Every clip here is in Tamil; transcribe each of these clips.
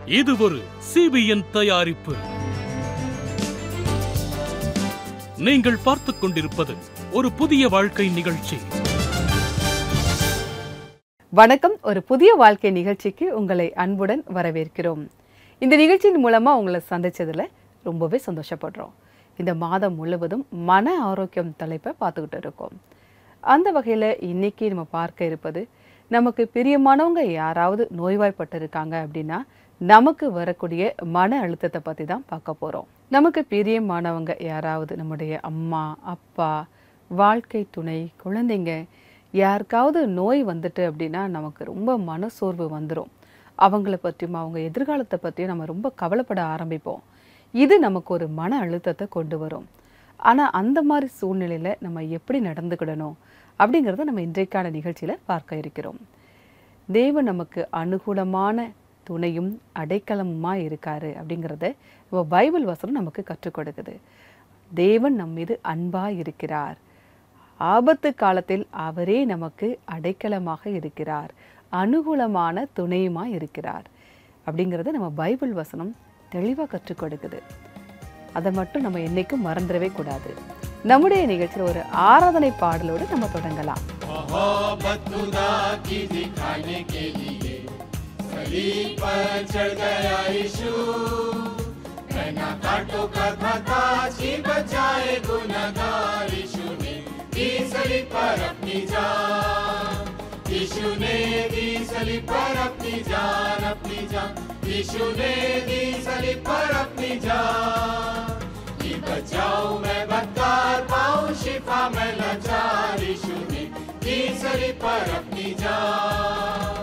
இது ஒரு சிபிஎன் தயாரிப்பு நீங்கள் பார்த்துக் கொண்டிருப்பது ஒரு புதிய வாழ்க்கை நிகழ்ச்சி வணக்கம் ஒரு புதிய வாழ்க்கை நிகழ்ச்சிக்கு உங்களை அன்புடன் வரவேற்கிறோம் இந்த நிகழ்ச்சியின் மூலமா உங்களை சந்திச்சதுல ரொம்பவே சந்தோஷப்படுறோம் இந்த மாதம் முழுவதும் மன ஆரோக்கியம் தலைப்பை பார்த்துக்கிட்டு இருக்கோம் அந்த வகையில் இன்னைக்கு நம்ம பார்க்க இருப்பது நமக்கு பிரியமானவங்க யாராவது நோய்வாய்ப்பட்டு இருக்காங்க அப்படின்னா நமக்கு வரக்கூடிய மன அழுத்தத்தை பற்றி தான் பார்க்க போகிறோம் நமக்கு பிரியமானவங்க யாராவது நம்முடைய அம்மா அப்பா வாழ்க்கை துணை குழந்தைங்க யாருக்காவது நோய் வந்துட்டு அப்படின்னா நமக்கு ரொம்ப மனசோர்வு வந்துடும் அவங்கள பற்றியும் அவங்க எதிர்காலத்தை பற்றியும் நம்ம ரொம்ப கவலைப்பட ஆரம்பிப்போம் இது நமக்கு ஒரு மன அழுத்தத்தை கொண்டு வரும் ஆனால் அந்த மாதிரி சூழ்நிலையில் நம்ம எப்படி நடந்துக்கிடணும் அப்படிங்கிறத நம்ம இன்றைக்கான நிகழ்ச்சியில் பார்க்க இருக்கிறோம் தேவன் நமக்கு அனுகூலமான துணையும் அடைக்கலமுமா இருக்காரு அப்படிங்கிறத நம்ம பைபிள் வசனம் நமக்கு கற்றுக் கொடுக்குது தேவன் நம் மீது அன்பா இருக்கிறார் ஆபத்து காலத்தில் அவரே நமக்கு அடைக்கலமாக இருக்கிறார் அனுகூலமான துணையுமா இருக்கிறார் அப்படிங்கிறத நம்ம பைபிள் வசனம் தெளிவாக கற்றுக் கொடுக்குது அதை மட்டும் நம்ம என்னைக்கும் மறந்துடவே கூடாது நம்முடைய நிகழ்ச்சியில் ஒரு ஆராதனை பாடலோடு நம்ம தொடங்கலாம் मोहब्बत खुदा की दिखाने के लिए सलीब पर चढ़ गया यीशु बिना कांटों का था जी बचाए गुनहगार यीशु ने दी सलीब पर अपनी जान यीशु ने दी सलीब पर अपनी जान अपनी जान यीशु ने दी सलीब पर अपनी जान कि बचाओ मैं बदकार पाऊं शिफा मैं लाचार यीशु ने दी सलीब पर अपनी जान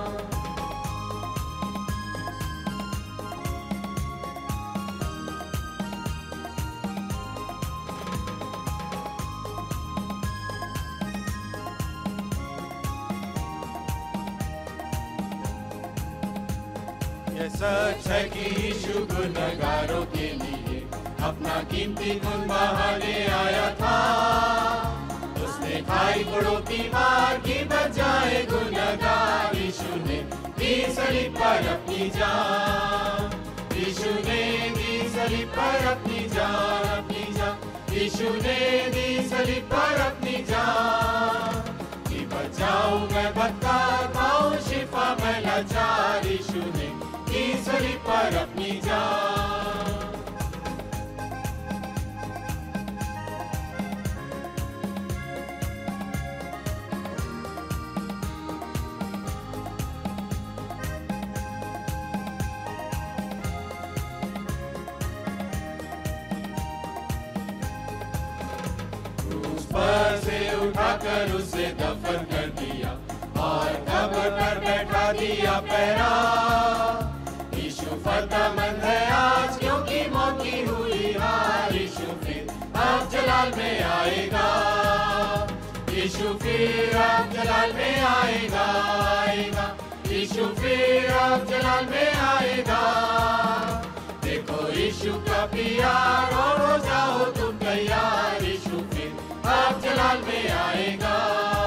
ये सच है कि यीशु गुनहगारों के लिए अपना कीमती खून बहाने आया था उसने खाई पड़ोती मार की बजाए गुनहगार यीशु ने दी सलीब पर अपनी जान यीशु ने दी सलीब पर अपनी जान अपनी जान यीशु ने दी सलीब पर अपनी जान कि बचाऊं मैं बदकार पाऊं शिफा मैं लाचार यीशु ने दी सलीब पर अपनी जान क्रूस पर से उठाकर उसे दफन कर दिया और कब्र पर बैठा दिया पैरा यीशु फतेहमंद है आज क्योंकि मौत की हुई हार यीशु फिर अब जलाल में आएगा यीशु फिर अब जलाल में आएगा आएगा यीशु फिर अब जलाल में आएगा देखो यीशु का प्यार और हो जाओ तुम तैयार यीशु फिर आप जलाल में आएगा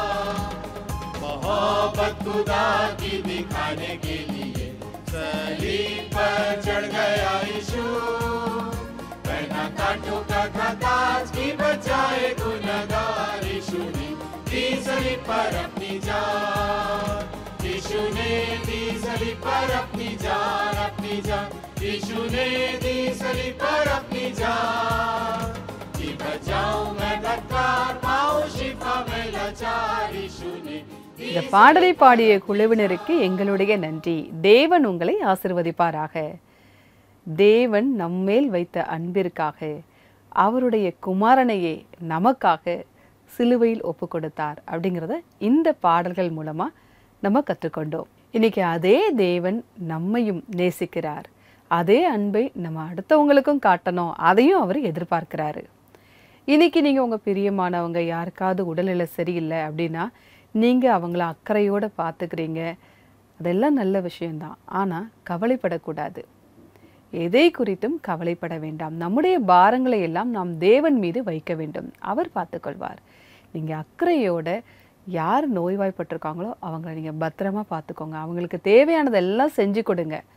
मोहब्बत खुदा की दिखाने के लिए सलीब पर चढ़ गया यीशु बिना कांटों का खाता की बचाए गुनहगार यीशु ने दी सलीब पर अपनी जान यीशु ने दी सलीब पर अपनी जान अपनी जान यीशु ने दी सलीब पर अपनी जान कि बचाऊं मैं बदकार पाऊं शिफा मैं लाचार यीशु ने दी இந்த பாடலை பாடிய குழுவினருக்கு எங்களுடைய நன்றி தேவன் உங்களை ஆசிர்வதிப்பாராக தேவன் நம்மேல் வைத்த அன்பிற்காக அவருடைய குமாரனையே நமக்காக சிலுவையில் ஒப்பு கொடுத்தார் அப்படிங்கிறத இந்த பாடல்கள் மூலமா நம்ம கற்றுக்கொண்டோம் இன்னைக்கு அதே தேவன் நம்மையும் நேசிக்கிறார் அதே அன்பை நம்ம அடுத்தவங்களுக்கும் காட்டணும் அதையும் அவர் எதிர்பார்க்கிறாரு இன்னைக்கு நீங்கள் உங்கள் பிரியமானவங்க யாருக்காவது உடல்நிலை சரியில்லை அப்படின்னா நீங்கள் அவங்கள அக்கறையோடு பார்த்துக்கிறீங்க அதெல்லாம் நல்ல விஷயம்தான் ஆனால் கவலைப்படக்கூடாது எதை குறித்தும் கவலைப்பட வேண்டாம் நம்முடைய பாரங்களை எல்லாம் நாம் தேவன் மீது வைக்க வேண்டும் அவர் பார்த்துக்கொள்வார் நீங்கள் அக்கறையோட யார் நோய்வாய்ப்பட்டிருக்காங்களோ அவங்கள நீங்கள் பத்திரமா பார்த்துக்கோங்க அவங்களுக்கு தேவையானதெல்லாம் செஞ்சு கொடுங்க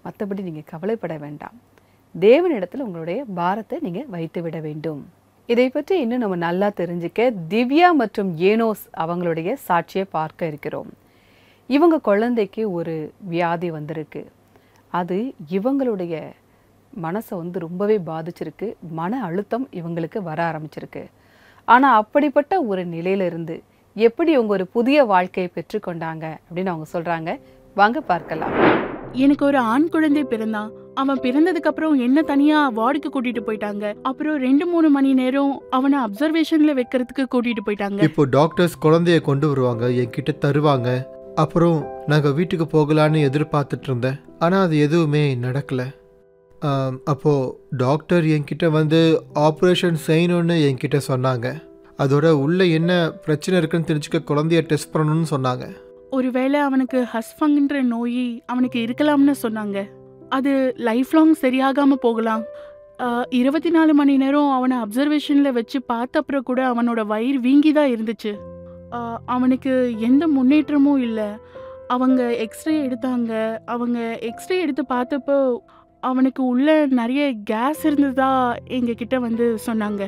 மற்றபடி நீங்கள் கவலைப்பட வேண்டாம் தேவனிடத்தில் உங்களுடைய பாரத்தை நீங்கள் வைத்து விட வேண்டும் இதை பற்றி இன்னும் நம்ம நல்லா தெரிஞ்சுக்க திவ்யா மற்றும் ஏனோஸ் அவங்களுடைய சாட்சியை பார்க்க இருக்கிறோம் இவங்க குழந்தைக்கு ஒரு வியாதி வந்திருக்கு அது இவங்களுடைய மனசை வந்து ரொம்பவே பாதிச்சிருக்கு மன அழுத்தம் இவங்களுக்கு வர ஆரம்பிச்சிருக்கு ஆனால் அப்படிப்பட்ட ஒரு நிலையிலிருந்து எப்படி இவங்க ஒரு புதிய வாழ்க்கையை பெற்றுக்கொண்டாங்க அப்படின்னு அவங்க சொல்கிறாங்க வாங்க பார்க்கலாம் எனக்கு ஒரு ஆண் குழந்தை பிறந்தான் அவன் பிறந்ததுக்கு அப்புறம் என்ன தனியா வார்டுக்கு கூட்டிட்டு போயிட்டாங்க அப்புறம் ரெண்டு மூணு மணி நேரம் அவனை அப்சர்வேஷன்ல வைக்கிறதுக்கு கூட்டிட்டு போயிட்டாங்க இப்போ டாக்டர்ஸ் குழந்தைய கொண்டு வருவாங்க என்கிட்ட தருவாங்க அப்புறம் நாங்கள் வீட்டுக்கு போகலான்னு எதிர்பார்த்துட்டு இருந்தேன் ஆனால் அது எதுவுமே நடக்கல ஆம், அப்போ டாக்டர் என்கிட்ட வந்து ஆப்ரேஷன் செய்யணும்னு என்கிட்ட சொன்னாங்க அதோட உள்ள என்ன பிரச்சனை இருக்குன்னு தெரிஞ்சுக்க குழந்தைய டெஸ்ட் பண்ணணும்னு சொன்னாங்க ஒருவேளை அவனுக்கு ஹஸ்ஃபங்ன்ற நோய் அவனுக்கு இருக்கலாம்னு சொன்னாங்க அது லைஃப் லாங் சரியாகாம போகலாம் ஆஹ், இருபத்தி நாலு மணி நேரம் அவனை அப்சர்வேஷன்ல வச்சு பார்த்த அப்புறம் கூட அவனோட வயிறு வீங்கி தான் இருந்துச்சு ஆஹ், அவனுக்கு எந்த முன்னேற்றமும் இல்லை அவங்க எக்ஸ்ரே எடுத்தாங்க அவங்க எக்ஸ்ரே எடுத்து பார்த்தப்போ அவனுக்கு உள்ள நிறைய கேஸ் இருந்ததா எங்க கிட்ட வந்து சொன்னாங்க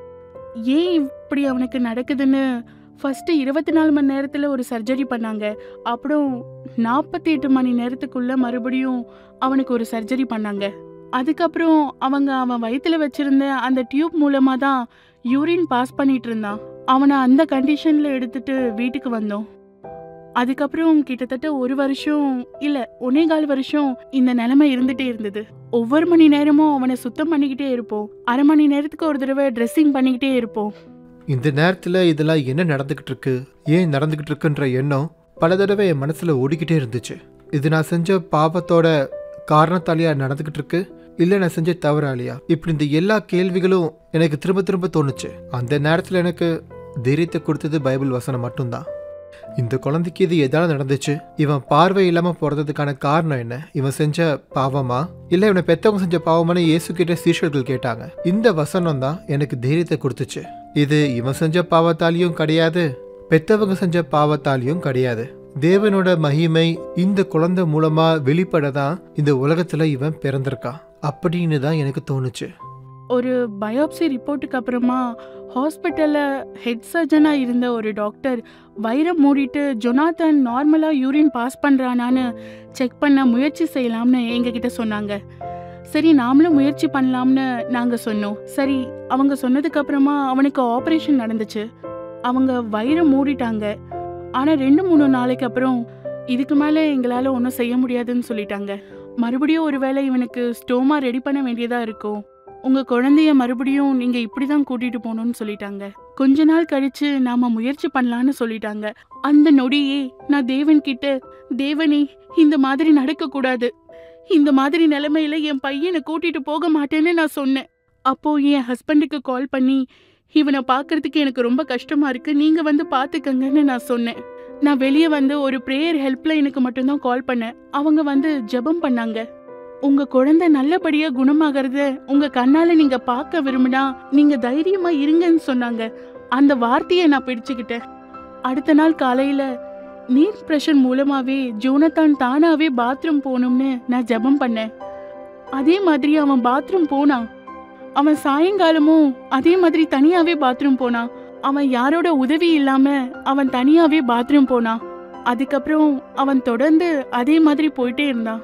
ஏன் இப்படி அவனுக்கு நடக்குதுன்னு ஃபர்ஸ்ட் இருபத்தி நாலு மணி நேரத்தில் ஒரு சர்ஜரி பண்ணாங்க அப்புறம் நாற்பத்தி எட்டு மணி நேரத்துக்குள்ள மறுபடியும் அவனுக்கு ஒரு சர்ஜரி பண்ணாங்க அதுக்கப்புறம் அவங்க அவன் வயித்துல வச்சிருந்த அந்த டியூப் மூலமா தான் யூரின் பாஸ் பண்ணிட்டு இருந்தான் அவனை அந்த கண்டிஷன்ல எடுத்துட்டு வீட்டுக்கு வந்தோம் அதுக்கப்புறம் கிட்டத்தட்ட ஒரு வருஷம் இல்ல ஒன்னே கால் வருஷம் இந்த நிலைமை இருந்துட்டே இருந்தது ஒவ்வொரு மணி நேரமும் அவனை சுத்தம் பண்ணிக்கிட்டே இருப்போம் அரை மணி நேரத்துக்கு ஒரு தடவை ட்ரெஸ்ஸிங் பண்ணிக்கிட்டே இருப்போம் இந்த நேரத்தில் இதெல்லாம் என்ன நடந்துக்கிட்டு இருக்கு ஏன் நடந்துக்கிட்டு இருக்குன்ற எண்ணம் பல தடவை என் மனசில் ஓடிக்கிட்டே இருந்துச்சு இது நான் செஞ்ச பாவத்தோட காரணத்தாலேயா நடந்துக்கிட்டு இருக்கு இல்லை நான் செஞ்ச தவறாலையா இப்படி இந்த எல்லா கேள்விகளும் எனக்கு திரும்ப திரும்ப தோணுச்சு அந்த நேரத்தில் எனக்கு தைரியத்தை கொடுத்தது பைபிள் வசனம் மட்டும்தான் இந்த குழந்தைக்கு இது எதால நடந்துச்சு இவன் பார்வை இல்லாம பிறந்ததுக்கான காரணம் என்ன இவன் செஞ்ச பாவமா இல்ல இவனை பெத்தவங்க செஞ்ச பாவமானு இயேசு கிட்ட சீஷர்கள் கேட்டாங்க இந்த வசனம் தான் எனக்கு தைரியத்தை கொடுத்துச்சு இது இவன் செஞ்ச பாவத்தாலையும் கிடையாது பெத்தவங்க செஞ்ச பாவத்தாலையும் கிடையாது தேவனோட மகிமை இந்த குழந்தை மூலமா வெளிப்பட தான் இந்த உலகத்துல இவன் பிறந்திருக்கான் அப்படின்னு தான் எனக்கு தோணுச்சு ஒரு பயோப்சி ரிப்போர்ட்டுக்கு அப்புறமா ஹாஸ்பிட்டலில் ஹெட் சர்ஜனாக இருந்த ஒரு டாக்டர் வயிறை மூடிட்டு ஜொனாத்தன் நார்மலாக யூரின் பாஸ் பண்ணுறானான்னு செக் பண்ண முயற்சி செய்யலாம்னு எங்ககிட்ட சொன்னாங்க சரி நாமளும் முயற்சி பண்ணலாம்னு நாங்கள் சொன்னோம் சரி அவங்க சொன்னதுக்கு அப்புறமா அவனுக்கு ஆப்ரேஷன் நடந்துச்சு அவங்க வயிறை மூடிட்டாங்க ஆனால் ரெண்டு மூணு நாளைக்கு அப்புறம் இதுக்கு மேலே எங்களால் ஒன்றும் செய்ய முடியாதுன்னு சொல்லிட்டாங்க மறுபடியும் ஒருவேளை இவனுக்கு ஸ்டோமா ரெடி பண்ண வேண்டியதாக இருக்கும் உங்க குழந்தைய மறுபடியும் நீங்க இப்படிதான் கூட்டிட்டு போகணும்னு சொல்லிட்டாங்க கொஞ்ச நாள் கழிச்சு நாம முயற்சி பண்ணலான்னு சொல்லிட்டாங்க அந்த நொடியே நான் தேவன் கிட்ட தேவனே இந்த மாதிரி நடக்க கூடாது இந்த மாதிரி நிலைமையில என் பையனை கூட்டிட்டு போக மாட்டேன்னு நான் சொன்னேன் அப்போ என் ஹஸ்பண்டுக்கு கால் பண்ணி இவனை பார்க்கறதுக்கு எனக்கு ரொம்ப கஷ்டமா இருக்கு நீங்க வந்து பாத்துக்கங்கன்னு நான் சொன்னேன் நான் வெளியே வந்து ஒரு ப்ரேயர் ஹெல்ப்லைனுக்கு மட்டும்தான் கால் பண்ணேன் அவங்க வந்து ஜெபம் பண்ணாங்க உங்க குழந்தை நல்லபடியா குணமாகறத உங்க கண்ணால நீங்க பார்க்க விரும்பினா நீங்க தைரியமா இருங்கன்னு சொன்னாங்க அந்த வார்த்தையை நான் பிடிச்சுக்கிட்டேன் அடுத்த நாள் காலையில நீர் பிரஷர் மூலமாவே ஜோனத்தான் தானாவே பாத்ரூம் போகணும்னு நான் ஜெபம் பண்ணேன் அதே மாதிரி அவன் பாத்ரூம் போனான் அவன் சாயங்காலமும் அதே மாதிரி தனியாவே பாத்ரூம் போனான் அவன் யாரோட உதவி இல்லாம அவன் தனியாவே பாத்ரூம் போனான் அதுக்கப்புறம் அவன் தொடர்ந்து அதே மாதிரி போயிட்டே இருந்தான்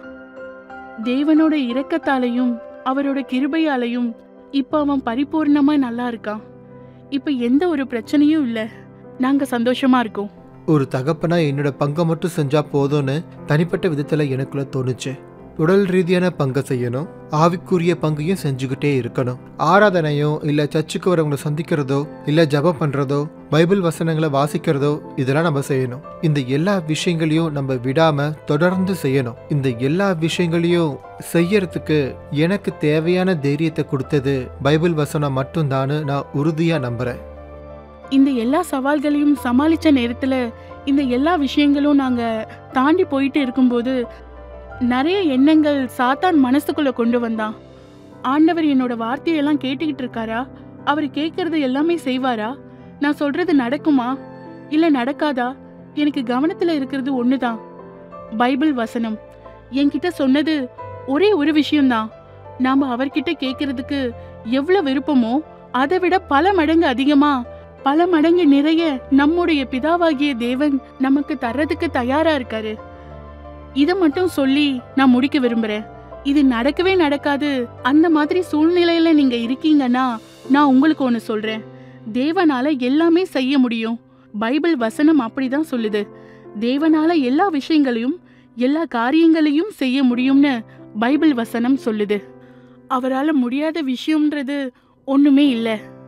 தேவனோட இரக்கத்தாலையும் அவரோட கிருபையாலையும் இப்ப அவன் பரிபூர்ணமா நல்லா இருக்கான் இப்ப எந்த ஒரு பிரச்சனையும் இல்ல நாங்க சந்தோஷமா இருக்கோம் ஒரு தகப்பனா என்னோட பங்கை மட்டும் செஞ்சா போதும்னு தனிப்பட்ட விதத்துல எனக்குள்ள தோணுச்சு உடல் ரீதியான பங்கை செய்யணும் ஆவிக்குரிய பங்கையும் செஞ்சுக்கிட்டே இருக்கணும் ஆராதனையோ இல்ல சர்ச்சுக்கு வரவங்களை சந்திக்கிறதோ இல்ல ஜெபம் பண்றதோ பைபிள் வசனங்களை வாசிக்கிறதோ இதெல்லாம் நம்ம செய்யணும் இந்த எல்லா விஷயங்களையும் நம்ம விடாம தொடர்ந்து செய்யணும் இந்த எல்லா விஷயங்களையும் செய்யறதுக்கு எனக்கு தேவையான தைரியத்தை கொடுத்தது பைபிள் வசனம் மட்டும்தான்னு நான் உறுதியா நம்புறேன் இந்த எல்லா சவால்களையும் சமாளிச்ச நேரத்துல இந்த எல்லா விஷயங்களும் நாங்க தாண்டி போயிட்டு இருக்கும்போது நிறைய எண்ணங்கள் சாத்தான் மனசுக்குள்ள கொண்டு வந்தான் ஆண்டவர் என்னோட வார்த்தையெல்லாம் கேட்டுக்கிட்டு இருக்காரா அவர் கேட்கறது எல்லாமே செய்வாரா நான் சொல்றது நடக்குமா இல்ல நடக்காதா எனக்கு கவனத்துல இருக்கிறது ஒண்ணுதான் பைபிள் வசனம் என்கிட்ட சொன்னது ஒரே ஒரு விஷயம்தான் நாம அவர்கிட்ட கேக்குறதுக்கு எவ்வளவு விருப்பமோ அதை விட பல மடங்கு அதிகமா பல மடங்கு நிறைய நம்முடைய பிதாவாகிய தேவன் நமக்கு தர்றதுக்கு தயாரா இருக்காரு இத மட்டும் சொல்லி நான் முடிக்க விரும்புறேன் இது நடக்கவே நடக்காது அந்த மாதிரி சூழ்நிலையில நீங்க இருக்கீங்கன்னா நான் உங்களுக்கு ஒன்னு சொல்றேன் தேவனால எல்லாமே செய்ய முடியும் பைபிள் வசனம் அப்படிதான் சொல்லுது தேவனால எல்லா விஷயங்களையும் எல்லா காரியங்களையும் செய்ய முடியும்னு பைபிள் வசனம் சொல்லுது அவரால முடியாத விஷயம்ன்றது ஒண்ணுமே இல்ல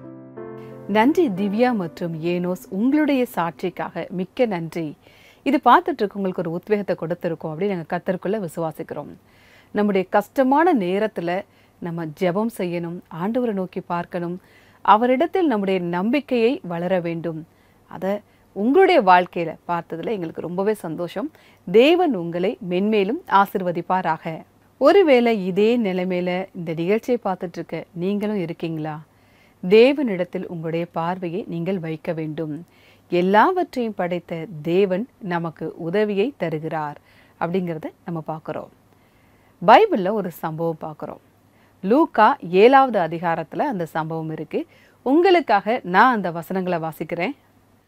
நன்றி திவ்யா மற்றும் ஏனோஸ் உங்களுடைய சாட்சிக்காக மிக்க நன்றி இது பார்த்துட்டு இருக்க உங்களுக்கு ஒரு உத்வேகத்தை கொடுத்துருக்கோம் அப்படின்னு நாங்கள் கத்தருக்குள்ள விசுவாசிக்கிறோம் நம்முடைய கஷ்டமான நேரத்தில் நம்ம ஜெபம் செய்யணும் ஆண்டவரை நோக்கி பார்க்கணும் அவரிடத்தில் நம்முடைய நம்பிக்கையை வளர வேண்டும் அதை உங்களுடைய வாழ்க்கையில் பார்த்ததுல எங்களுக்கு ரொம்பவே சந்தோஷம் தேவன் உங்களை மென்மேலும் ஆசிர்வதிப்பாராக ஒருவேளை இதே நிலைமையில இந்த நிகழ்ச்சியை பார்த்துட்டு இருக்க நீங்களும் இருக்கீங்களா தேவனிடத்தில் உங்களுடைய பார்வையை நீங்கள் வைக்க வேண்டும் எல்லாவற்றையும் படைத்த தேவன் நமக்கு உதவியை தருகிறார் அப்படிங்கிறத நம்ம பார்க்குறோம் பைபிளில் ஒரு சம்பவம் பார்க்குறோம் லூக்கா ஏழாவது அதிகாரத்தில் அந்த சம்பவம் இருக்கு உங்களுக்காக நான் அந்த வசனங்களை வாசிக்கிறேன்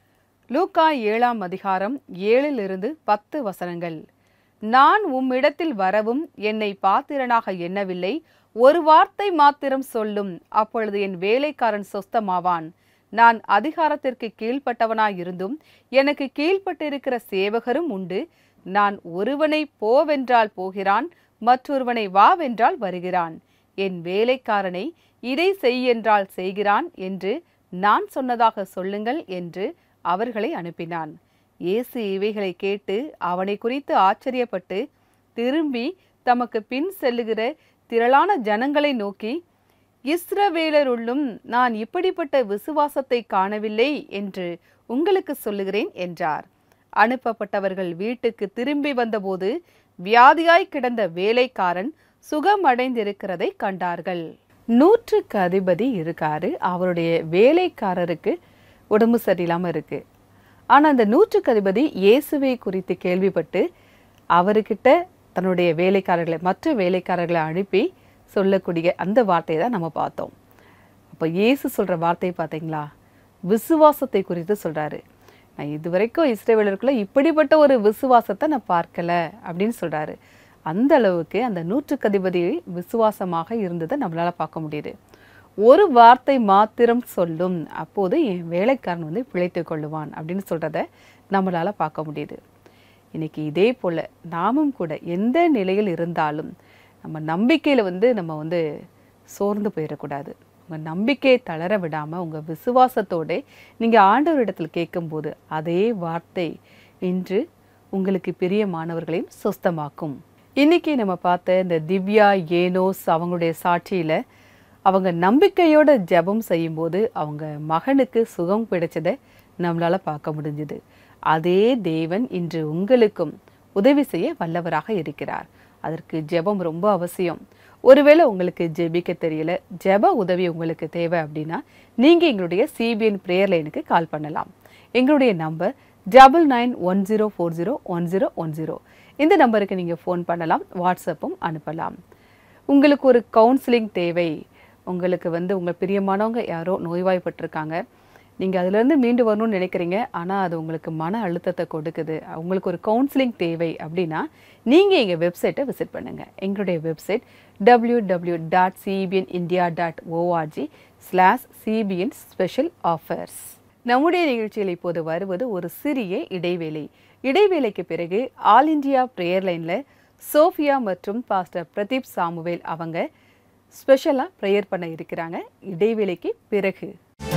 லூக்கா ஏழாம் அதிகாரம் ஏழிலிருந்து பத்து வசனங்கள் நான் உம்மிடத்தில் வரவும் என்னை பாத்திரனாக எண்ணவில்லை ஒரு வார்த்தை மாத்திரம் சொல்லும் அப்பொழுது என் வேலைக்காரன் சொஸ்தமாவான் நான் அதிகாரத்திற்கு கீழ்ப்பட்டவனாயிருந்தும் எனக்கு கீழ்ப்பட்டிருக்கிற சேவகரும் உண்டு நான் ஒருவனை போவென்றால் போகிறான் மற்றொருவனை வாவென்றால் வருகிறான் என் வேலைக்காரனை இதை செய் என்றால் செய்கிறான் என்று நான் சொன்னதாக சொல்லுங்கள் என்று அவர்களை அனுப்பினான் இயேசு இவைகளை கேட்டு அவனை குறித்து ஆச்சரியப்பட்டு திரும்பி தமக்கு பின் செல்லுகிற திரளான ஜனங்களை நோக்கி இஸ்ரவேலருள்ளும் நான் இப்படிப்பட்ட விசுவாசத்தை காணவில்லை என்று உங்களுக்கு சொல்லுகிறேன் என்றார் அனுப்பப்பட்டவர்கள் வீட்டுக்கு திரும்பி வந்தபோது வியாதியாய் கிடந்த வேலைக்காரன் சுகமடைந்திருக்கிறதை கண்டார்கள் நூற்றுக்கு அதிபதி இருக்காரு அவருடைய வேலைக்காரருக்கு உடம்பு சரியில்லாம இருக்கு ஆனா அந்த நூற்றுக்கு அதிபதி இயேசுவை குறித்து கேள்விப்பட்டு அவர்கிட்ட தன்னுடைய வேலைக்காரர்களை மற்ற வேலைக்காரர்களை அனுப்பி சொல்லக்கூடிய அந்த வார்த்தையை தான் நம்ம பார்த்தோம் அப்போ இயேசு சொல்ற வார்த்தையை பார்த்தீங்களா விசுவாசத்தை குறித்து சொல்றாரு நான் இதுவரைக்கும் இஸ்ரேவேலருக்குள்ள இப்படிப்பட்ட ஒரு விசுவாசத்தை நான் பார்க்கல அப்படின்னு சொல்றாரு அந்த அளவுக்கு அந்த நூற்றுக்கு அதிபதி விசுவாசமாக இருந்ததை நம்மளால பார்க்க முடியுது ஒரு வார்த்தை மாத்திரம் சொல்லும் அப்போது என் வேலைக்காரன் வந்து பிழைத்துக் கொள்ளுவான் அப்படின்னு சொல்றத நம்மளால பார்க்க முடியுது இன்னைக்கு இதே போல நாமும் கூட எந்த நிலையில் இருந்தாலும் நம்ம நம்பிக்கையில வந்து நம்ம வந்து சோர்ந்து போயிடக்கூடாது உங்க நம்பிக்கையை தளர விடாம உங்க விசுவாசத்தோட நீங்க ஆண்டவரிடத்தில் கேட்கும்போது அதே வார்த்தை இன்று உங்களுக்கு பிரியமானவர்களையும் சொஸ்தமாக்கும் இன்னைக்கு நம்ம பார்த்த இந்த திவ்யா ஏனோஸ் அவங்களுடைய சாட்சியில அவங்க நம்பிக்கையோட ஜெபம் செய்யும்போது அவங்க மகனுக்கு சுகம் கிடைச்சதை நம்மளால பார்க்க முடிஞ்சுது அதே தேவன் இன்று உங்களுக்கும் உதவி செய்ய வல்லவராக இருக்கிறார் அதற்கு ஜெபம் ரொம்ப அவசியம் ஒருவேளை உங்களுக்கு ஜெபிக்க தெரியல ஜெப உதவி உங்களுக்கு தேவை அப்படின்னா நீங்க எங்களுடைய சிபிஎன் ப்ரேயர் லைனுக்கு கால் பண்ணலாம் எங்களுடைய number double nine one zero four zero one zero one zero இந்த நம்பருக்கு நீங்கள் ஃபோன் பண்ணலாம் வாட்ஸ்அப்பும் அனுப்பலாம் உங்களுக்கு ஒரு கவுன்சிலிங் தேவை உங்களுக்கு வந்து உங்கள் பிரியமானவங்க யாரோ நோய்வாய்ப்பட்டிருக்காங்க நீங்கள் அதுலேருந்து மீண்டு வரணும்னு நினைக்கிறீங்க ஆனால் அது உங்களுக்கு மன அழுத்தத்தை கொடுக்குது உங்களுக்கு ஒரு கவுன்சிலிங் தேவை அப்படின்னா நீங்கள் எங்கள் வெப்சைட்டை விசிட் பண்ணுங்கள் எங்களுடைய website W W dot CBN India dot ORG slash CBN special offers நம்முடைய நிகழ்ச்சியில் இப்போது வருவது ஒரு சிறிய இடைவேளை இடைவேளைக்கு பிறகு ஆல் இந்தியா ப்ரேயர் லைனில் சோஃபியா மற்றும் பாஸ்டர் பிரதீப் சாமுவேல் அவங்க ஸ்பெஷலாக ப்ரேயர் பண்ண இருக்கிறாங்க இடைவேளைக்கு பிறகு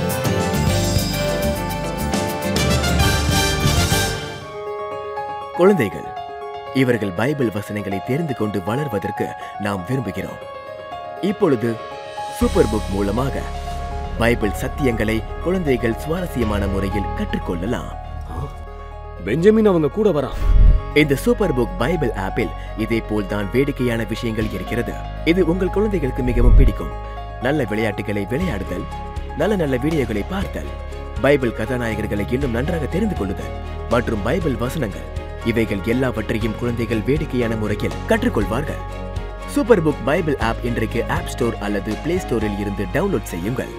குழந்தைகள் இவர்கள் பைபிள் வசனங்களை தெரிந்து கொண்டு வளர்வதற்கு நாம் விரும்புகிறோம் இப்பொழுது சூப்பர் புக் மூலமாக பைபிள் சத்தியங்களை குழந்தைகள் சுவாரஸ்யமான முறையில் கற்றுக்கொள்ளலாம் பெஞ்சமின் அவங்க கூட வரான் இந்த சூப்பர் புக் பைபிள் ஆப்பில் இதே போல் தான் வேடிக்கையான விஷயங்கள் இருக்கிறது இது உங்கள் குழந்தைகளுக்கு மிகவும் பிடிக்கும் நல்ல விளையாட்டுகளை விளையாடுதல் நல்ல நல்ல வீடியோகளை பார்த்தல் பைபிள் கதாநாயகர்களை இன்னும் நன்றாக தெரிந்து கொள்ளுதல் மற்றும் பைபிள் வசனங்கள் இவைகள் எல்லாவற்றையும் குழந்தைகள் வேடிக்கையான முறையில் கற்றுக்கொள்வார்கள் சூப்பர் புக் பைபிள் ஆப் இன்றைக்கு ஆப் ஸ்டோர் அல்லது பிளே ஸ்டோரில் இருந்து டவுன்லோட் செய்யுங்கள்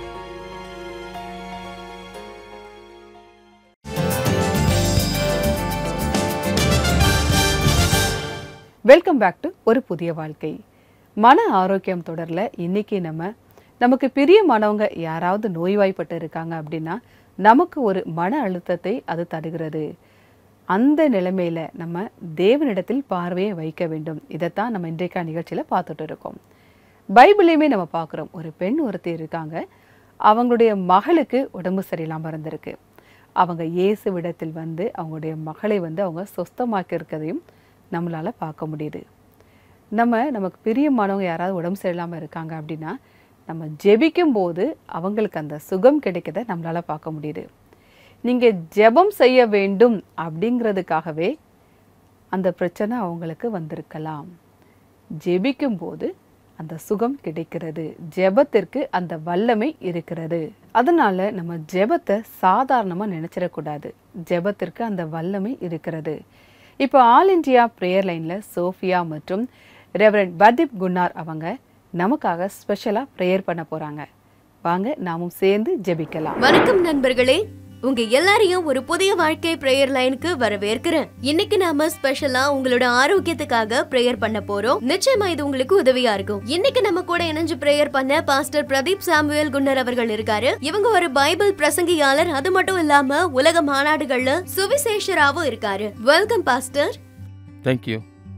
வெல்கம் பேக் டு ஒரு புதிய வாழ்க்கை மன ஆரோக்கியம் தொடரில் இன்னைக்கு நம்ம நமக்கு பிரியமானவங்க யாராவது நோய்வாய்ப்பட்டு இருக்காங்க அப்படின்னா நமக்கு ஒரு மன அழுத்தத்தை அது தருகிறது அந்த நிலைமையில நம்ம தேவனிடத்தில் பார்வையை வைக்க வேண்டும் இதைத்தான் நம்ம இன்றைக்கா நிகழ்ச்சியில் பார்த்துட்டு இருக்கோம் பைபிளையுமே நம்ம பார்க்குறோம் ஒரு பெண் ஒருத்தி இருக்காங்க அவங்களுடைய மகளுக்கு உடம்பு சரியில்லாமல் இருந்திருக்கு அவங்க இயேசுவிடத்தில் வந்து அவங்களுடைய மகளை வந்து அவங்க சொஸ்தமாக்கி இருக்கிறதையும் நம்மளால் பார்க்க முடியுது நம்ம நமக்கு பிரியமானவங்க யாராவது உடம்பு சரியில்லாமல் இருக்காங்க அப்படின்னா நம்ம ஜெபிக்கும் போது அவங்களுக்கு அந்த சுகம் கிடைக்கதை நம்மளால் பார்க்க முடியுது நீங்கள் ஜெபம் செய்ய வேண்டும் அப்படிங்கிறதுக்காகவே அந்த பிரச்சனை அவங்களுக்கு வந்திருக்கலாம் ஜெபிக்கும் போது அந்த சுகம் கிடைக்கிறது ஜெபத்திற்கு அந்த வல்லமை இருக்கிறது அதனால நம்ம ஜெபத்தை சாதாரணமாக நினைச்சிடக்கூடாது ஜெபத்திற்கு அந்த வல்லமை இருக்கிறது இப்போ ஆல் இந்தியா ப்ரேயர் லைனில் சோஃபியா மற்றும் ரெவரண்ட் பர்தீப் குன்னார் அவங்க நமக்காக ஸ்பெஷலாக ப்ரேயர் பண்ண போகிறாங்க வாங்க நாமும் சேர்ந்து ஜெபிக்கலாம் வணக்கம் நண்பர்களே உங்க எல்லாரையும் ஒரு புதிய வாழ்க்கை பிரேயர் லைனுக்கு வரவேற்கிறேன் இன்னைக்கு நாம ஸ்பெஷலா உங்களோட ஆரோக்கியத்துக்காக பிரேயர் பண்ண போறோம் நிச்சயமா இது உங்களுக்கு உதவியா இருக்கும் இன்னைக்கு நம்ம கூட இணைஞ்சு பிரேயர் பண்ண பாஸ்டர் பிரதீப் சாமுவேல் குன்னர் அவர்கள் இருக்காரு இவங்க ஒரு பைபிள் பிரசங்கியாளர் அது மட்டும் இல்லாம உலக மாநாடுகள்ல சுவிசேஷராவும் இருக்காரு வெல்கம் பாஸ்டர் தேங்க்யூ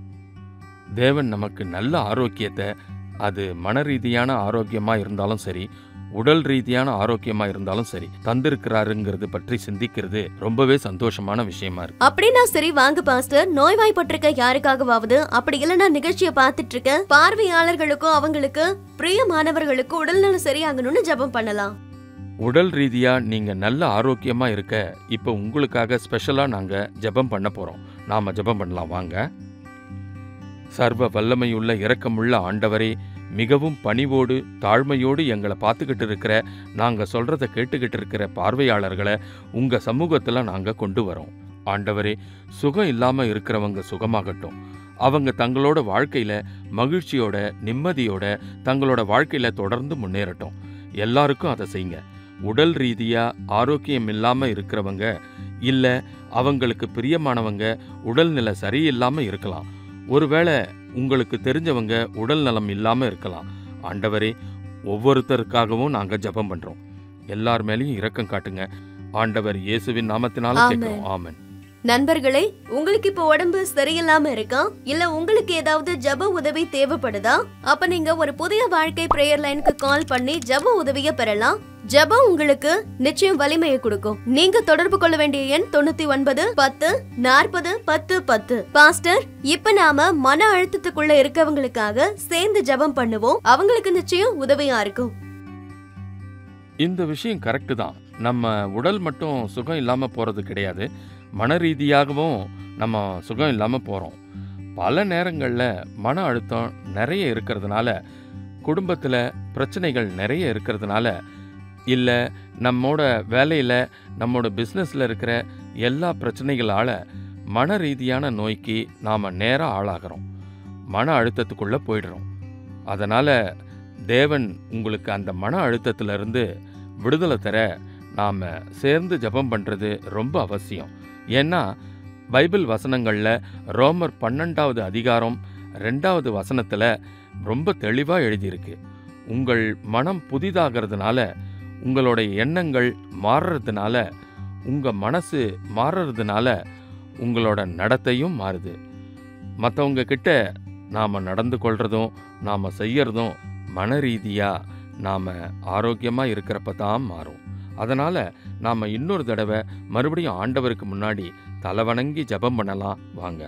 தேவன் நமக்கு நல்ல ஆரோக்கியத்தை அது மன ரீதியான ஆரோக்கியமா இருந்தாலும் சரி உடல் ரீதியான ஆரோக்கியமா இருந்தாலும் சரி தந்திருக்கிறாருங்கிறது பற்றி சிந்திக்கிறது ரொம்பவே சந்தோஷமான விஷயமா இருக்கு அப்படின்னா சரி வாங்க பாஸ்டர் நோய்வாய்ப்பட்டிருக்க யாருக்காகவாவது அப்படி இல்லைன்னா நிகழ்ச்சியை பார்த்துட்டு இருக்க பார்வையாளர்களுக்கும் அவங்களுக்கு பிரியமானவர்களுக்கும் உடல்நலம் சரியாகணும்னு ஜெபம் பண்ணலாம் உடல் ரீதியா நீங்க நல்ல ஆரோக்கியமா இருக்க இப்போ உங்களுக்காக ஸ்பெஷலா நாங்க ஜெபம் பண்ண போறோம் நாம ஜெபம் பண்ணலாம் வாங்க சர்வ வல்லமையுள்ள இரக்கமுள்ள ஆண்டவரே மிகவும் பணிவோடு தாழ்மையோடு எங்களை பார்த்துக்கிட்டு இருக்கிற நாங்க சொல்றத கேட்டுக்கிட்டு இருக்கிற பார்வையாளர்களை உங்க சமூகத்துல நாங்க கொண்டு வரோம் ஆண்டவரே சுகம் இல்லாம இருக்கிறவங்க சுகமாகட்டும் அவங்க தங்களோட வாழ்க்கையில மகிழ்ச்சியோட நிம்மதியோட தங்களோட வாழ்க்கையில தொடர்ந்து முன்னேறட்டும் எல்லாருக்கும் அதை செய்யுங்க உடல் ரீதியா ஆரோக்கியம் இல்லாம இருக்கிறவங்க இல்ல அவங்களுக்கு பிரியமானவங்க உடல்நிலை சரியில்லாம இருக்கலாம் ஒருவேளை உங்களுக்கு தெரிஞ்சவங்க உடல் நலம் இல்லாம இருக்கலாம் ஆண்டவரே ஒவ்வொருத்தருக்காகவும் நாங்க ஜெபம் பண்றோம் எல்லார் மேலயும் இரக்கம் காட்டுங்க ஆண்டவர் இயேசுவின் நாமத்தினால ஆமென். கேட்கிறோம் ஆமென் நண்பர்களே உங்களுக்கு இப்ப உடம்பு சரியில்லாம இருக்கா இல்ல உங்களுக்கு ஏதாவது ஜெப உதவி தேவைப்படுதா அப்ப நீங்க ஒரு புதிய வாழ்க்கை பிரேயர் லைனுக்கு கால் பண்ணி ஜெப உதவிய பெறலாம் ஜெபம் உங்களுக்கு நிச்சயம் வலிமையை கொடுக்கும் நீங்க தொடர்பு கொள்ள வேண்டிய எண் தொண்ணூத்தி ஒன்பது பத்து நாற்பது பத்து பத்து பாஸ்டர் இப்ப நாம மன அழுத்தத்துக்குள்ள இருக்கவங்களுக்காக சேர்ந்து ஜெபம் பண்ணுவோம் அவங்களுக்கு நிச்சயம் உதவியா இருக்கும் இந்த விஷயம் கரெக்டு தான் நம்ம உடல் மட்டும் சுகம் இல்லாம போறது கிடையாது மன ரீதியாகவும் நம்ம சுகம் இல்லாம போறோம் பல நேரங்களில் மன அழுத்தம் நிறைய இருக்கிறதுனால குடும்பத்தில் பிரச்சனைகள் நிறைய இருக்கிறதுனால இல்லை நம்மோட வேலையில் நம்மோட பிஸ்னஸில் இருக்கிற எல்லா பிரச்சனைகளால் மன ரீதியான நோய்க்கு நாம் நேராக ஆளாகிறோம் மன அழுத்தத்துக்குள்ளே போயிடுறோம் அதனால் தேவன் உங்களுக்கு அந்த மன அழுத்தத்திலிருந்து விடுதலை தர நாம் சேர்ந்து ஜெபம் பண்ணுறது ரொம்ப அவசியம் ஏன்னா பைபிள் வசனங்களில் ரோமர் பன்னெண்டாவது அதிகாரம் ரெண்டாவது வசனத்தில் ரொம்ப தெளிவாக எழுதியிருக்கு உங்கள் மனம் புதிதாகிறதுனால உங்களுடைய எண்ணங்கள் மாறுறதுனால உங்கள் மனசு மாறுறதுனால உங்களோட நடத்தையும் மாறுது மற்றவங்க கிட்ட நாம் நடந்து கொள்றதும் நாம் செய்யறதும் மன ரீதியாக நாம் ஆரோக்கியமாக இருக்கிறப்ப தான் மாறும் அதனால் நாம் இன்னொரு தடவை மறுபடியும் ஆண்டவருக்கு முன்னாடி தலைவணங்கி ஜெபம் பண்ணலாம் வாங்க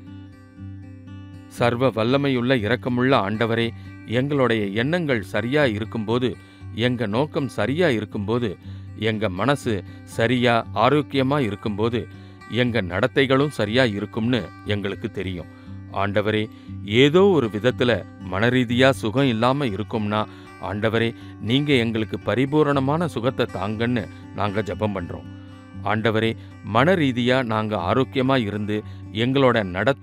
சர்வ வல்லமையுள்ள இரக்கமுள்ள ஆண்டவரே எங்களுடைய எண்ணங்கள் சரியா இருக்கும்போது எங்க நோக்கம் சரியா இருக்கும்போது எங்க மனசு சரியா ஆரோக்கியமா இருக்கும்போது எங்க நடத்தைகளும் சரியா இருக்கும்னு எங்களுக்கு தெரியும் ஆண்டவரே ஏதோ ஒரு விதத்துல மனரீதியா சுகம் இல்லாம இருக்கும்னா ஆண்டவரே நீங்க எங்களுக்கு பரிபூரணமான சுகத்தை தாங்கன்னு நாங்க ஜெபம் பண்றோம் ஆண்டவரே மன ரீதியா நாங்க ஆரோக்கியமா இருந்து எங்களோட நடத்தை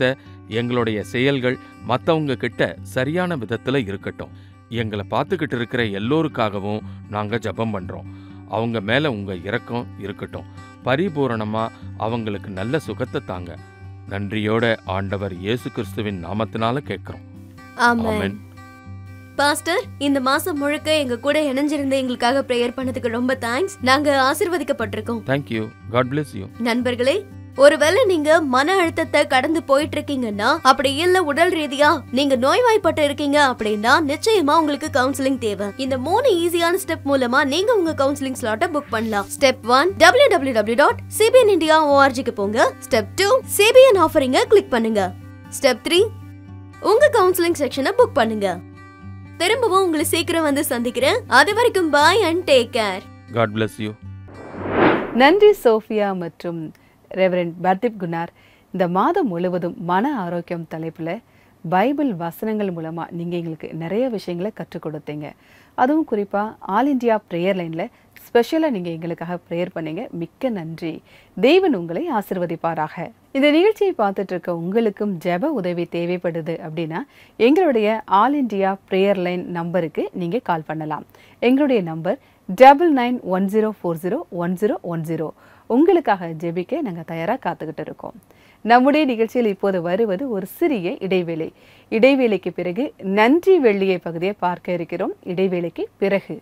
எங்களுடைய செயல்கள் மற்றவங்க கிட்ட சரியான விதத்தில் இருக்கட்டும் எங்களை பார்த்துக்கிட்டு இருக்கிற எல்லோருக்காகவும் நாங்கள் ஜெபம் பண்ணுறோம் அவங்க மேலே உங்கள் இரக்கம் இருக்கட்டும் பரிபூரணமாக அவங்களுக்கு நல்ல சுகத்தை தாங்க நன்றியோட ஆண்டவர் இயேசு கிறிஸ்துவின் நாமத்தினால கேட்குறோம் ஆமென் ஆமென் பாஸ்டர் இந்த மாசம் முழுக்க எங்க கூட இணைஞ்சிருந்து எங்களுக்காக பிரேயர் பண்ணதுக்கு ரொம்ப தேங்க்ஸ் நாங்க ஆசீர்வதிக்கப்பட்டிருக்கோம் தேங்க்யூ காட் bless யூ நண்பர்களே ஒருவேளை நீங்க மன அழுத்தத்தை கடந்து போயிட்டு இருக்கீங்கன்னா அப்படி இல்ல உடல் ரீதியா நீங்க நோய்வாய்ப்பட்டு இருக்கீங்க அப்படின்னா நிச்சயமா உங்களுக்கு கவுன்சிலிங் தேவை இந்த மூணு ஈஸியான ஸ்டெப் மூலமா நீங்க உங்க கவுன்சிலிங் ஸ்லாட்டை புக் பண்ணலாம் step one W W W dot CBN India ஓஆர்ஜிக்கு போங்க ஸ்டெப் டூ சிபிஎன் ஆஃபரிங்க கிளிக் பண்ணுங்க ஸ்டெப் த்ரீ உங்க கவுன்சிலிங் செக்ஷனை புக் பண்ணுங்க திரும்பவும் உங்களை சீக்கிரம் வந்து சந்திக்கிறேன் அது வரைக்கும் bye and take care God bless you நன்றி சோஃபியா மற்றும் ரெவரண்ட் பர்தீப் குனார் இந்த மாதம் முழுவதும் மன ஆரோக்கியம் தலைப்பில் பைபிள் வசனங்கள் மூலமாக நீங்கள் எங்களுக்கு நிறைய விஷயங்களை கற்றுக் கொடுத்தீங்க அதுவும் குறிப்பாக ஆல் இந்தியா ப்ரேயர் லைனில் ஸ்பெஷலாக நீங்கள் எங்களுக்காக ப்ரேயர் பண்ணீங்க மிக்க நன்றி தேவன் உங்களை ஆசிர்வதிப்பாராக இந்த நிகழ்ச்சியை பார்த்துட்டு இருக்க உங்களுக்கும் ஜெப உதவி தேவைப்படுது அப்படின்னா எங்களுடைய ஆல் இந்தியா ப்ரேயர் லைன் நம்பருக்கு நீங்கள் கால் பண்ணலாம் எங்களுடைய number double nine one zero four zero one zero one zero உங்களுக்காக ஜெபிக்க நாங்கள் தயாராக காத்துக்கிட்டு இருக்கோம் நம்முடைய நிகழ்ச்சியில் இப்போது வருவது ஒரு சிறிய இடைவேளை இடைவேளைக்கு பிறகு நன்றி வெள்ளியை பகுதியை பார்க்க இருக்கிறோம் இடைவேளைக்கு பிறகு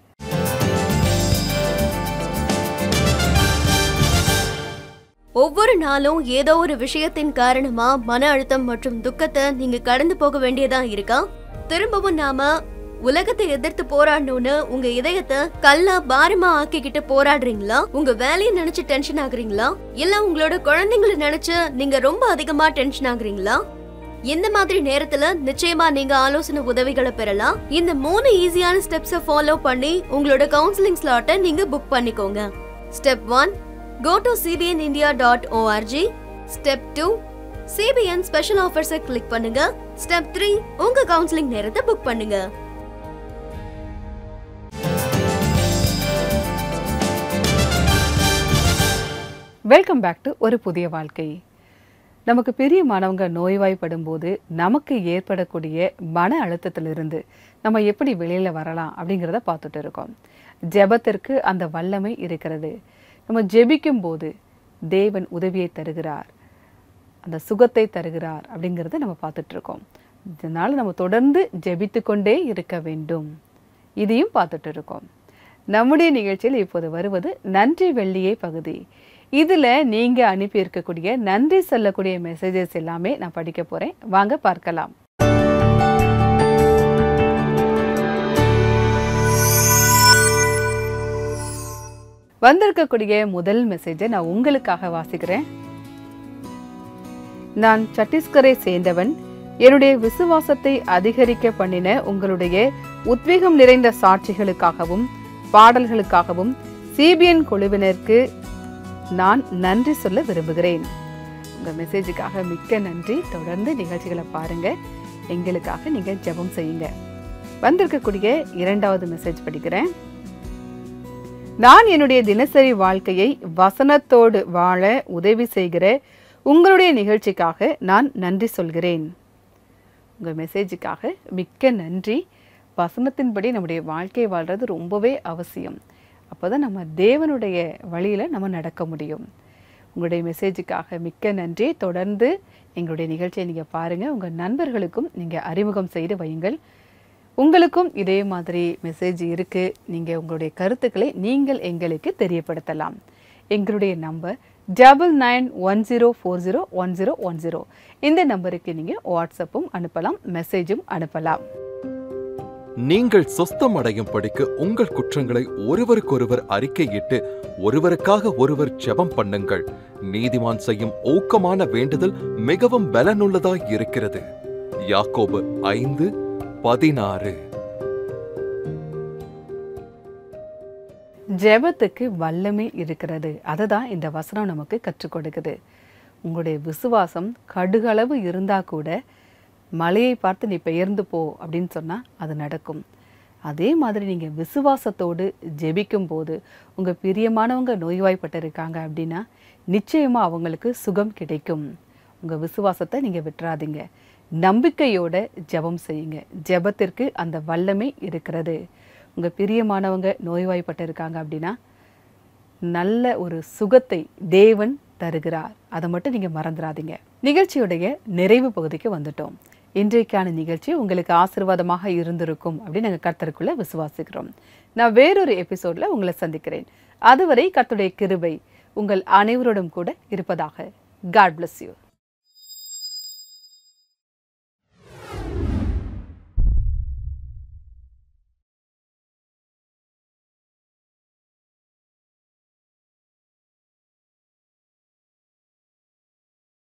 ஒவ்வொரு நாளும் ஏதோ ஒரு விஷயத்தின் காரணமா மன அழுத்தம் மற்றும் துக்கத்தை நீங்க கடந்து போக வேண்டியதா இருக்கா திரும்பவும் நாம உலகத்தை எதிர்த்து போராடணும்னு உங்க இதயத்தை கல்லா பாரமா ஆக்கிக்கிட்டு போராடுறீங்களா உங்க வேலையை நினைச்சு டென்ஷன் ஆகுறீங்களா இல்ல உங்களோட குழந்தைங்களை நினைச்சு நீங்க ரொம்ப அதிகமா டென்ஷன் ஆகுறீங்களா இந்த மாதிரி நேரத்துல நிச்சயமா நீங்க ஆலோசனை உதவிகளை பெறலாம் இந்த மூணு ஈஸியான ஸ்டெப்ஸை ஃபாலோ பண்ணி உங்களோட கவுன்சிலிங் ஸ்லாட்டை நீங்க புக் பண்ணிக்கோங்க step one go to cbnindia.org step two CBN special ஆஃபர்ஸை கிளிக் பண்ணுங்க ஸ்டெப் த்ரீ உங்க கவுன்சிலிங் நேரத்தை புக் பண்ணுங்க வெல்கம் பேக் டு ஒரு புதிய வாழ்க்கை நமக்கு பிரியமானவங்க நோய்வாய்ப்படும் போது நமக்கு ஏற்படக்கூடிய மன அழுத்தத்திலிருந்து நம்ம எப்படி வெளியில் வரலாம் அப்படிங்கிறத பார்த்துட்டு இருக்கோம் ஜெபத்திற்கு அந்த வல்லமை இருக்கிறது நம்ம ஜெபிக்கும் போது தேவன் உதவியை தருகிறார் அந்த சுகத்தை தருகிறார் அப்படிங்கிறத நம்ம பார்த்துட்டு இருக்கோம் இதனால் நம்ம தொடர்ந்து ஜெபித்து கொண்டே இருக்க வேண்டும் இதையும் பார்த்துட்டு இருக்கோம் நம்முடைய நிகழ்ச்சியில் இப்போது வருவது நன்றி வெள்ளியே பகுதி இதில் நீங்கள் அனுப்பி இருக்கக்கூடிய நன்றி சொல்லக்கூடிய மெசேஜஸ் எல்லாமே நான் படிக்க போகிறேன் வாங்க பார்க்கலாம் வந்திருக்கக்கூடிய முதல் மெசேஜை நான் உங்களுக்காக வாசிக்கிறேன் நான் சத்தீஸ்கரை சேர்ந்தவன் என்னுடைய விசுவாசத்தை அதிகரிக்க பண்ணின உங்களுடைய உத்வேகம் நிறைந்த சாட்சிகளுக்காகவும் பாடல்களுக்காகவும் சிபிஎன் குழுவினருக்கு நான் நன்றி சொல்ல விரும்புகிறேன் உங்க மெசேஜுக்காக மிக்க நன்றி தொடர்ந்து நிகழ்ச்சிகளை பாருங்க எங்களுக்காக நீங்க ஜெபம் செய்யுங்க வந்திருக்கக்கூடிய இரண்டாவது மெசேஜ் படிக்கிறேன் நான் என்னுடைய தினசரி வாழ்க்கையை வசனத்தோடு வாழ உதவி செய்கிற உங்களுடைய நிகழ்ச்சிக்காக நான் நன்றி சொல்கிறேன் உங்கள் மெசேஜுக்காக மிக்க நன்றி வசனத்தின்படி நம்முடைய வாழ்க்கை வாழ்கிறது ரொம்பவே அவசியம் அப்போ தான் நம்ம தேவனுடைய வழியில் நம்ம நடக்க முடியும் உங்களுடைய மெசேஜுக்காக மிக்க நன்றி தொடர்ந்து எங்களுடைய நிகழ்ச்சியை நீங்கள் பாருங்கள் உங்கள் நண்பர்களுக்கும் நீங்கள் அறிமுகம் செய்து வையுங்கள் உங்களுக்கும் இதே மாதிரி மெசேஜ் இருக்குது நீங்கள் உங்களுடைய கருத்துக்களை நீங்கள் எங்களுக்கு தெரியப்படுத்தலாம் எங்களுடைய number double nine one zero four zero one zero one zero இந்த நம்பருக்கு நீங்கள் வாட்ஸ்அப்பும் அனுப்பலாம் மெசேஜும் அனுப்பலாம் நீங்கள் சொஸ்தம் அடையும் படிக்கு உங்கள் குற்றங்களை ஒருவருக்கொருவர் அறிக்கையிட்டு ஒருவருக்காக ஒருவர் ஜெபம் பண்ணுங்கள் நீதிமான் செய்யும் ஊக்கமான வேண்டுதல் மிகவும் பலனுள்ளதாய் இருக்கிறது யாக்கோபு ஐந்து பதினாறு ஜெபத்துக்கு வல்லமை இருக்கிறது அதை தான் இந்த வசனம் நமக்கு கற்றுக் கொடுக்குது உங்களுடைய விசுவாசம் கடுகளவு இருந்தால் கூட மலையை பார்த்து நீ பெயர்ந்து போ அப்படின்னு சொன்னால் அது நடக்கும் அதே மாதிரி நீங்கள் விசுவாசத்தோடு ஜெபிக்கும் போது உங்கள் பிரியமானவங்க நோய்வாய்ப்பட்டு இருக்காங்க அப்படின்னா நிச்சயமாக அவங்களுக்கு சுகம் கிடைக்கும் உங்கள் விசுவாசத்தை நீங்கள் விட்டுறாதீங்க நம்பிக்கையோட ஜெபம் செய்யுங்க ஜெபத்திற்கு அந்த வல்லமை இருக்கிறது உங்கள் பிரியமானவங்க நோய்வாய்ப்பட்டு இருக்காங்க அப்படின்னா நல்ல ஒரு சுகத்தை தேவன் தருகிறார் அதை மட்டும் நீங்கள் மறந்துடாதீங்க நிகழ்ச்சியுடைய நிறைவு பகுதிக்கு வந்துட்டோம் இன்றைக்கான நிகழ்ச்சி உங்களுக்கு ஆசீர்வாதமாக இருந்திருக்கும் அப்படின்னு நாங்கள் கர்த்தருக்குள்ள விசுவாசிக்கிறோம் நான் வேறொரு எபிசோட்ல உங்களை சந்திக்கிறேன் அதுவரை கர்த்தருடைய கிருபை உங்கள் அனைவரோடும் கூட இருப்பதாக காட் bless யூ